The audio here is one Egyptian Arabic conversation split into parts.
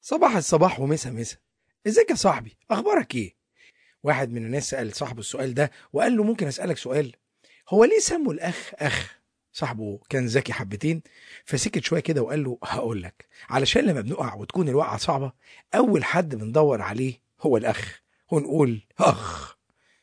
صباح الصباح ومسا مسا ازيك يا صاحبي اخبارك ايه واحد من الناس سأل صاحبه السؤال ده وقال له ممكن اسألك سؤال هو ليه سموا الاخ اخ صاحبه كان ذكي حبتين فسكت شويه كده وقال له هقول لك علشان لما بنقع وتكون الوقعه صعبه اول حد بندور عليه هو الاخ ونقول اخ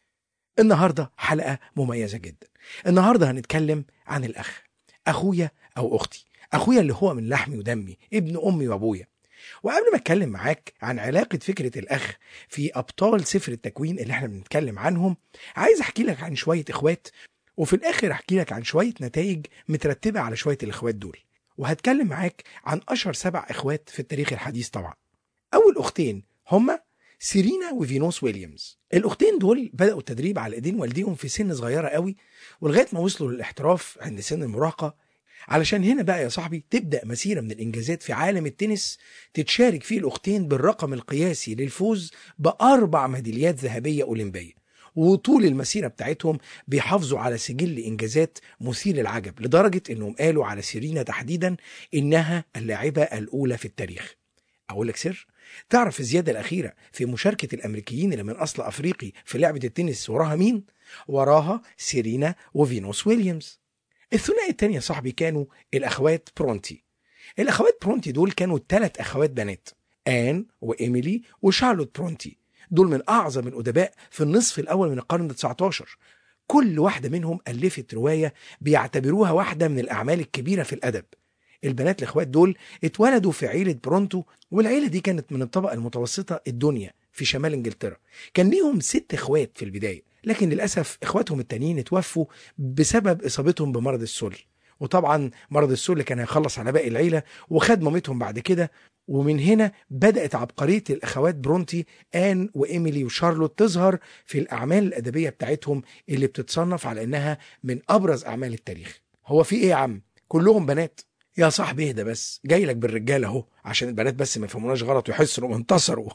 النهارده حلقه مميزه جدا النهارده هنتكلم عن الاخ اخويا او اختي اخويا اللي هو من لحمي ودمي ابن امي وابويا وقبل ما اتكلم معاك عن علاقه فكره الاخ في ابطال سفر التكوين اللي احنا بنتكلم عنهم عايز احكي لك عن شويه اخوات وفي الاخر احكي لك عن شويه نتائج مترتبه على شويه الاخوات دول وهتكلم معاك عن اشهر سبع اخوات في التاريخ الحديث طبعا اول اختين هما سيرينا وفينوس ويليامز الاختين دول بداوا التدريب على ايدين والديهم في سن صغيره قوي ولغايه ما وصلوا للاحتراف عند سن المراهقه علشان هنا بقى يا صاحبي تبدا مسيره من الانجازات في عالم التنس تتشارك فيه الاختين بالرقم القياسي للفوز باربع ميداليات ذهبيه اولمبيه وطول المسيره بتاعتهم بيحافظوا على سجل انجازات مثير للعجب لدرجه انهم قالوا على سيرينا تحديدا انها اللاعبه الاولى في التاريخ اقول لك سر تعرف الزياده الاخيره في مشاركه الامريكيين اللي من اصل افريقي في لعبه التنس وراها مين وراها سيرينا وفينوس ويليامز الثنائي التاني يا صاحبي كانوا الاخوات برونتي الاخوات برونتي دول كانوا ثلاث اخوات بنات ان وايميلي وشارلوت برونتي دول من اعظم الادباء في النصف الاول من القرن ال19 كل واحده منهم الفت روايه بيعتبروها واحده من الاعمال الكبيره في الادب البنات الاخوات دول اتولدوا في عيله برونتو والعيله دي كانت من الطبقه المتوسطه الدنيا في شمال انجلترا كان ليهم ست اخوات في البدايه لكن للاسف اخواتهم التانيين اتوفوا بسبب اصابتهم بمرض السل وطبعا مرض السل كان هيخلص على باقي العيله وخد مامتهم بعد كده ومن هنا بدأت عبقرية الأخوات برونتي آن وإيميلي وشارلوت تظهر في الأعمال الأدبية بتاعتهم اللي بتتصنف على إنها من أبرز أعمال التاريخ هو في إيه يا عم؟ كلهم بنات يا صاحبي اهدى بس جاي لك بالرجاله اهو عشان البنات بس ما يفهموناش غلط ويحسوا انهم انتصروا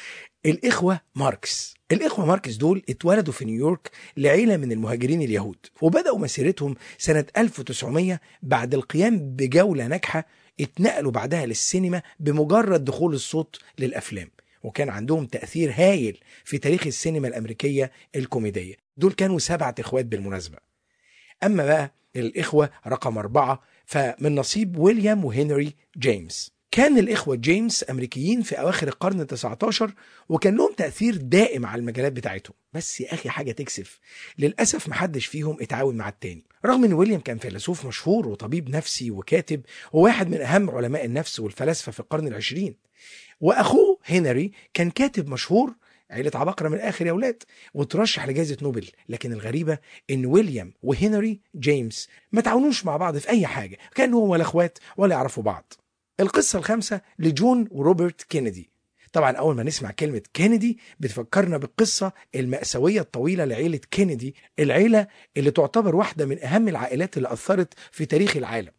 الاخوه ماركس الاخوه ماركس دول اتولدوا في نيويورك لعيله من المهاجرين اليهود وبداوا مسيرتهم سنه 1900 بعد القيام بجوله ناجحه اتنقلوا بعدها للسينما بمجرد دخول الصوت للافلام وكان عندهم تاثير هايل في تاريخ السينما الامريكيه الكوميديه دول كانوا سبعه اخوات بالمناسبه اما بقى الاخوه رقم اربعه فمن نصيب ويليام وهنري جيمس كان الإخوة جيمس أمريكيين في أواخر القرن ال19 وكان لهم تأثير دائم على المجالات بتاعتهم بس يا أخي حاجة تكسف للأسف محدش فيهم اتعاون مع التاني رغم أن ويليام كان فيلسوف مشهور وطبيب نفسي وكاتب وواحد من أهم علماء النفس والفلاسفة في القرن العشرين وأخوه هنري كان كاتب مشهور عيلة عباقرة من الآخر يا ولاد وترشح لجائزة نوبل لكن الغريبة إن ويليام وهنري جيمس ما تعاونوش مع بعض في أي حاجة كانوا ولا إخوات ولا يعرفوا بعض القصة الخامسة لجون وروبرت كينيدي طبعا أول ما نسمع كلمة كينيدي بتفكرنا بالقصة المأساوية الطويلة لعيلة كينيدي العيلة اللي تعتبر واحدة من أهم العائلات اللي أثرت في تاريخ العالم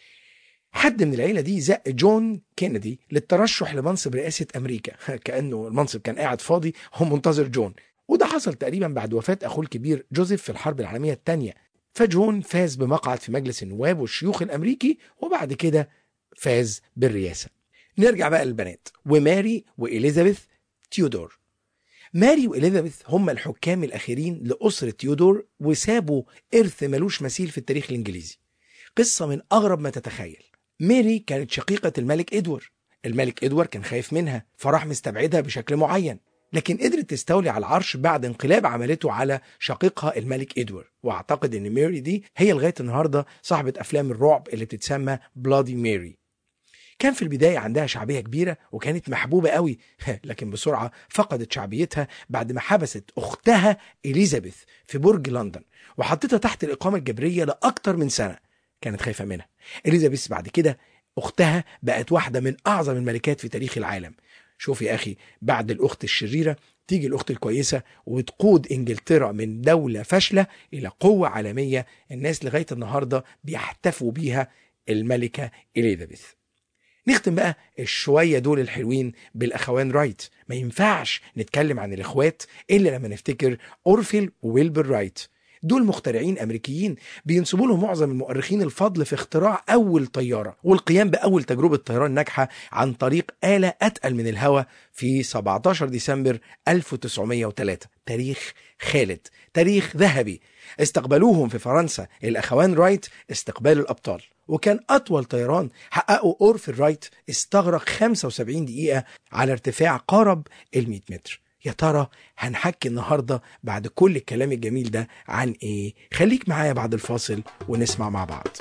حد من العيلة دي زق جون كينيدي للترشح لمنصب رئاسة أمريكا كأنه المنصب كان قاعد فاضي هو منتظر جون وده حصل تقريبا بعد وفاة أخوه الكبير جوزيف في الحرب العالمية الثانية فجون فاز بمقعد في مجلس النواب والشيوخ الأمريكي وبعد كده فاز بالرئاسة نرجع بقى للبنات وماري وإليزابيث تيودور ماري وإليزابيث هم الحكام الأخيرين لأسرة تيودور وسابوا إرث ملوش مثيل في التاريخ الإنجليزي قصة من أغرب ما تتخيل ميري كانت شقيقة الملك إدوار الملك إدوار كان خايف منها فراح مستبعدها بشكل معين لكن قدرت تستولي على العرش بعد انقلاب عملته على شقيقها الملك إدوار واعتقد ان ميري دي هي لغايه النهارده صاحبه افلام الرعب اللي بتتسمى بلادي ميري كان في البداية عندها شعبية كبيرة وكانت محبوبة قوي لكن بسرعة فقدت شعبيتها بعد ما حبست أختها إليزابيث في برج لندن وحطتها تحت الإقامة الجبرية لأكتر من سنة كانت خايفة منها إليزابيث بعد كده أختها بقت واحدة من أعظم الملكات في تاريخ العالم شوف يا أخي بعد الأخت الشريرة تيجي الأخت الكويسة وتقود إنجلترا من دولة فاشلة إلى قوة عالمية الناس لغاية النهاردة بيحتفوا بيها الملكة إليزابيث نختم بقى الشوية دول الحلوين بالأخوان رايت ما ينفعش نتكلم عن الإخوات إلا لما نفتكر أورفيل وويلبر رايت دول مخترعين امريكيين بينسبوا لهم معظم المؤرخين الفضل في اختراع اول طياره والقيام باول تجربه طيران ناجحه عن طريق اله اتقل من الهواء في 17 ديسمبر 1903 تاريخ خالد تاريخ ذهبي استقبلوهم في فرنسا الاخوان رايت استقبال الابطال وكان اطول طيران حققه اورفل رايت استغرق 75 دقيقه على ارتفاع قارب ال 100 متر يا ترى هنحكي النهارده بعد كل الكلام الجميل ده عن ايه خليك معايا بعد الفاصل ونسمع مع بعض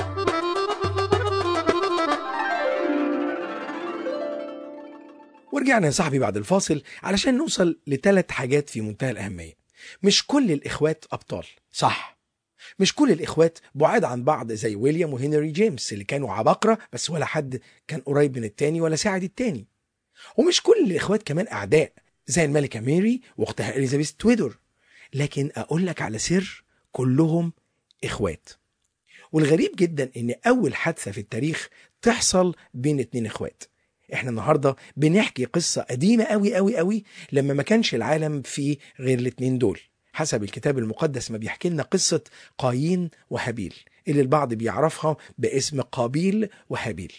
ورجعنا يا صاحبي بعد الفاصل علشان نوصل لثلاث حاجات في منتهى الأهمية مش كل الإخوات أبطال صح مش كل الإخوات بعاد عن بعض زي ويليام وهنري جيمس اللي كانوا عباقرة بس ولا حد كان قريب من التاني ولا ساعد التاني ومش كل الإخوات كمان أعداء زي الملكة ميري واختها إليزابيث تويدور لكن أقول لك على سر كلهم إخوات والغريب جدا إن أول حادثة في التاريخ تحصل بين اتنين إخوات احنا النهارده بنحكي قصه قديمه قوي قوي قوي لما ما كانش العالم فيه غير الاتنين دول حسب الكتاب المقدس ما بيحكي لنا قصه قايين وهابيل اللي البعض بيعرفها باسم قابيل وهابيل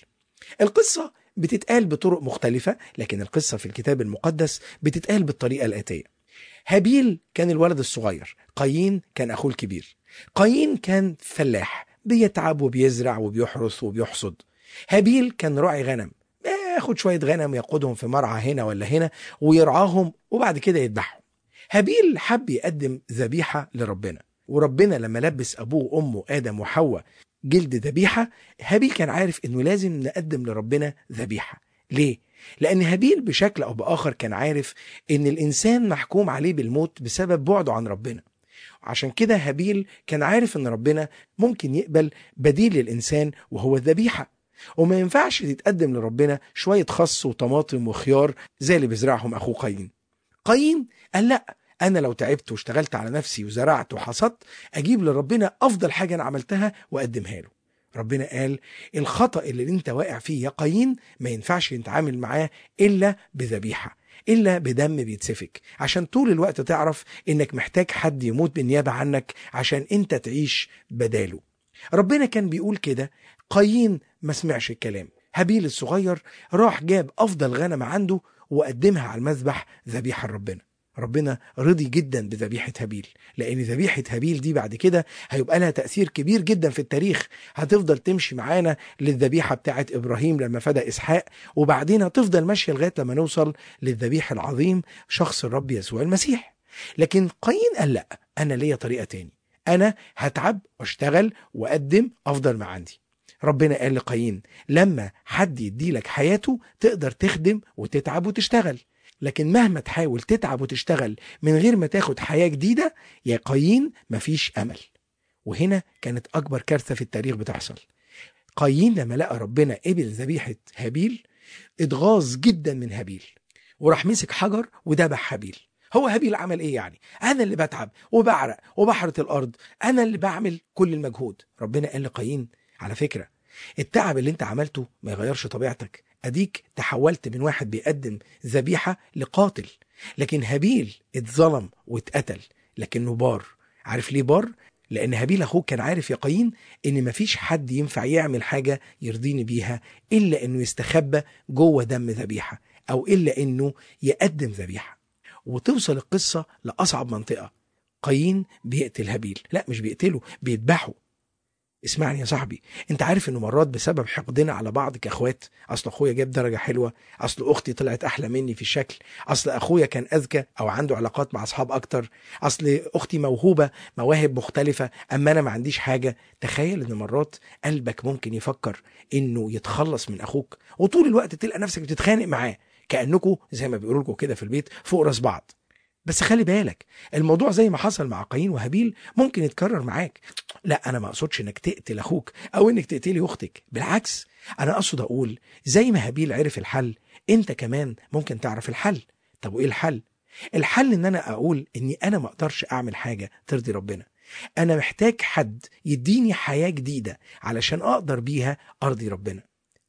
القصه بتتقال بطرق مختلفة لكن القصة في الكتاب المقدس بتتقال بالطريقة الآتية هابيل كان الولد الصغير قايين كان أخوه الكبير قايين كان فلاح بيتعب وبيزرع وبيحرث وبيحصد هابيل كان راعي غنم ياخد شوية غنم يقودهم في مرعى هنا ولا هنا ويرعاهم وبعد كده يذبحهم هابيل حب يقدم ذبيحة لربنا وربنا لما لبس أبوه وأمه آدم وحواء جلد ذبيحة هابيل كان عارف انه لازم نقدم لربنا ذبيحة ليه؟ لأن هابيل بشكل أو بآخر كان عارف إن الإنسان محكوم عليه بالموت بسبب بعده عن ربنا عشان كده هابيل كان عارف إن ربنا ممكن يقبل بديل للإنسان وهو الذبيحة وما ينفعش تتقدم لربنا شوية خس وطماطم وخيار زي اللي بيزرعهم أخوه قايين قايين قال لأ أنا لو تعبت واشتغلت على نفسي وزرعت وحصدت أجيب لربنا أفضل حاجة أنا عملتها وأقدمها له ربنا قال الخطأ اللي انت واقع فيه يا قايين ما ينفعش نتعامل معاه إلا بذبيحة إلا بدم بيتسفك عشان طول الوقت تعرف إنك محتاج حد يموت بالنيابة عنك عشان انت تعيش بداله ربنا كان بيقول كده قايين ما سمعش الكلام هابيل الصغير راح جاب أفضل غنم عنده وقدمها على المذبح ذبيحة لربنا ربنا رضي جدا بذبيحة هابيل لأن ذبيحة هابيل دي بعد كده هيبقى لها تأثير كبير جدا في التاريخ هتفضل تمشي معانا للذبيحة بتاعة إبراهيم لما فدى إسحاق وبعدين هتفضل ماشية لغاية لما نوصل للذبيح العظيم شخص الرب يسوع المسيح لكن قايين قال لا أنا ليا طريقة تاني أنا هتعب واشتغل وأقدم أفضل ما عندي ربنا قال لقايين لما حد يديلك حياته تقدر تخدم وتتعب وتشتغل لكن مهما تحاول تتعب وتشتغل من غير ما تاخد حياة جديدة يا قايين مفيش أمل وهنا كانت أكبر كارثة في التاريخ بتحصل قايين لما لقى ربنا قبل ذبيحة هابيل اتغاظ جدا من هابيل وراح مسك حجر وذبح هابيل هو هابيل عمل ايه يعني انا اللي بتعب وبعرق وبحرة الارض انا اللي بعمل كل المجهود ربنا قال لقايين على فكرة التعب اللي انت عملته ما يغيرش طبيعتك اديك تحولت من واحد بيقدم ذبيحة لقاتل لكن هابيل اتظلم واتقتل لكنه بار عارف ليه بار لان هابيل اخوه كان عارف يا قايين ان مفيش حد ينفع يعمل حاجة يرضيني بيها الا انه يستخبى جوه دم ذبيحة او الا انه يقدم ذبيحة وتوصل القصة لاصعب منطقة قايين بيقتل هابيل لا مش بيقتله بيذبحه اسمعني يا صاحبي انت عارف انه مرات بسبب حقدنا على بعض كاخوات اصل اخويا جاب درجه حلوه اصل اختي طلعت احلى مني في الشكل اصل اخويا كان اذكى او عنده علاقات مع اصحاب اكتر اصل اختي موهوبه مواهب مختلفه اما انا ما عنديش حاجه تخيل ان مرات قلبك ممكن يفكر انه يتخلص من اخوك وطول الوقت تلقى نفسك بتتخانق معاه كانكم زي ما بيقولوا لكم كده في البيت فوق راس بعض بس خلي بالك الموضوع زي ما حصل مع قايين وهابيل ممكن يتكرر معاك لا انا ما اقصدش انك تقتل اخوك او انك تقتلي اختك بالعكس انا اقصد اقول زي ما هابيل عرف الحل انت كمان ممكن تعرف الحل طب وايه الحل الحل ان انا اقول اني انا ما اقدرش اعمل حاجه ترضي ربنا انا محتاج حد يديني حياه جديده علشان اقدر بيها ارضي ربنا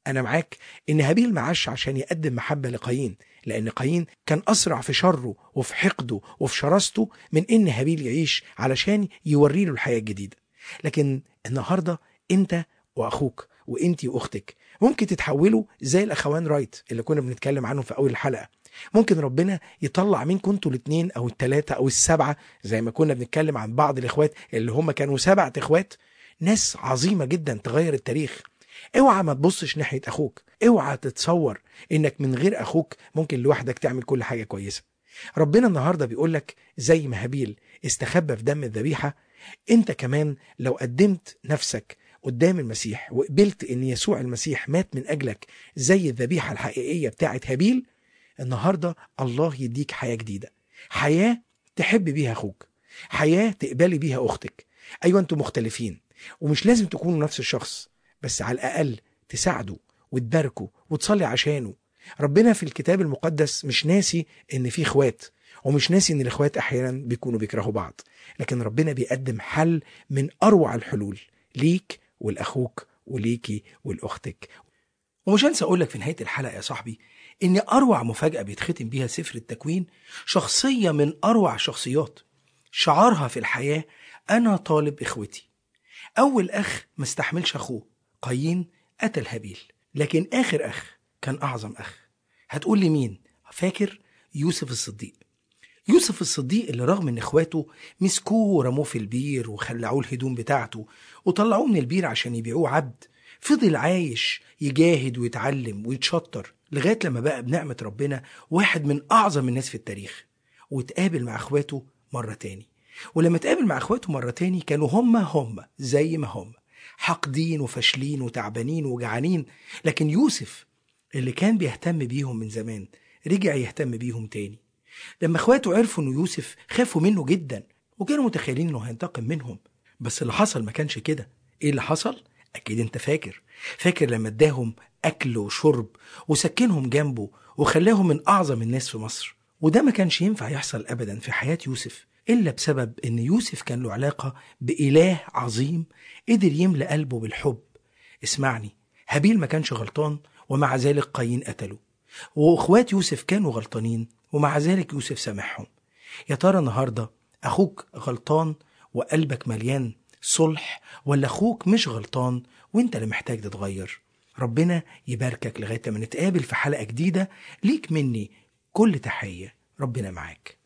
انا معاك ان هابيل معاش عشان يقدم محبه لقايين لان قايين كان اسرع في شره وفي حقده وفي شراسته من ان هابيل يعيش علشان يوري له الحياه الجديده لكن النهارده انت واخوك وانت واختك ممكن تتحولوا زي الاخوان رايت اللي كنا بنتكلم عنهم في اول الحلقه ممكن ربنا يطلع منكم انتوا الاثنين او الثلاثه او السبعه زي ما كنا بنتكلم عن بعض الاخوات اللي هم كانوا سبعه اخوات ناس عظيمه جدا تغير التاريخ اوعى ما تبصش ناحيه اخوك اوعى تتصور انك من غير اخوك ممكن لوحدك تعمل كل حاجه كويسه ربنا النهارده بيقول لك زي ما هابيل استخبى في دم الذبيحه انت كمان لو قدمت نفسك قدام المسيح وقبلت ان يسوع المسيح مات من اجلك زي الذبيحه الحقيقيه بتاعت هابيل النهارده الله يديك حياه جديده حياه تحب بيها اخوك حياه تقبلي بيها اختك ايوه انتوا مختلفين ومش لازم تكونوا نفس الشخص بس على الاقل تساعدوا وتباركوا وتصلي عشانه ربنا في الكتاب المقدس مش ناسي ان في اخوات ومش ناسي ان الاخوات احيانا بيكونوا بيكرهوا بعض لكن ربنا بيقدم حل من اروع الحلول ليك ولاخوك وليكي ولاختك ومش هنسى اقول لك في نهايه الحلقه يا صاحبي ان اروع مفاجاه بيتختم بيها سفر التكوين شخصيه من اروع الشخصيات شعارها في الحياه انا طالب اخوتي اول اخ ما استحملش اخوه قايين قتل هابيل لكن اخر اخ كان اعظم اخ هتقول لي مين فاكر يوسف الصديق يوسف الصديق اللي رغم ان اخواته مسكوه ورموه في البير وخلعوه الهدوم بتاعته وطلعوه من البير عشان يبيعوه عبد فضل عايش يجاهد ويتعلم ويتشطر لغايه لما بقى بنعمه ربنا واحد من اعظم الناس في التاريخ وتقابل مع اخواته مره تاني ولما تقابل مع اخواته مره تاني كانوا هم هم زي ما هم حاقدين وفاشلين وتعبانين وجعانين لكن يوسف اللي كان بيهتم بيهم من زمان رجع يهتم بيهم تاني لما اخواته عرفوا انه يوسف خافوا منه جدا وكانوا متخيلين انه هينتقم منهم بس اللي حصل ما كانش كده ايه اللي حصل اكيد انت فاكر فاكر لما اداهم اكل وشرب وسكنهم جنبه وخلاهم من اعظم الناس في مصر وده ما كانش ينفع يحصل ابدا في حياه يوسف الا بسبب ان يوسف كان له علاقه باله عظيم قدر يملى قلبه بالحب اسمعني هابيل ما كانش غلطان ومع ذلك قايين قتله واخوات يوسف كانوا غلطانين ومع ذلك يوسف سامحهم يا ترى النهارده اخوك غلطان وقلبك مليان صلح ولا اخوك مش غلطان وانت اللي محتاج تتغير ربنا يباركك لغايه ما نتقابل في حلقه جديده ليك مني كل تحيه ربنا معاك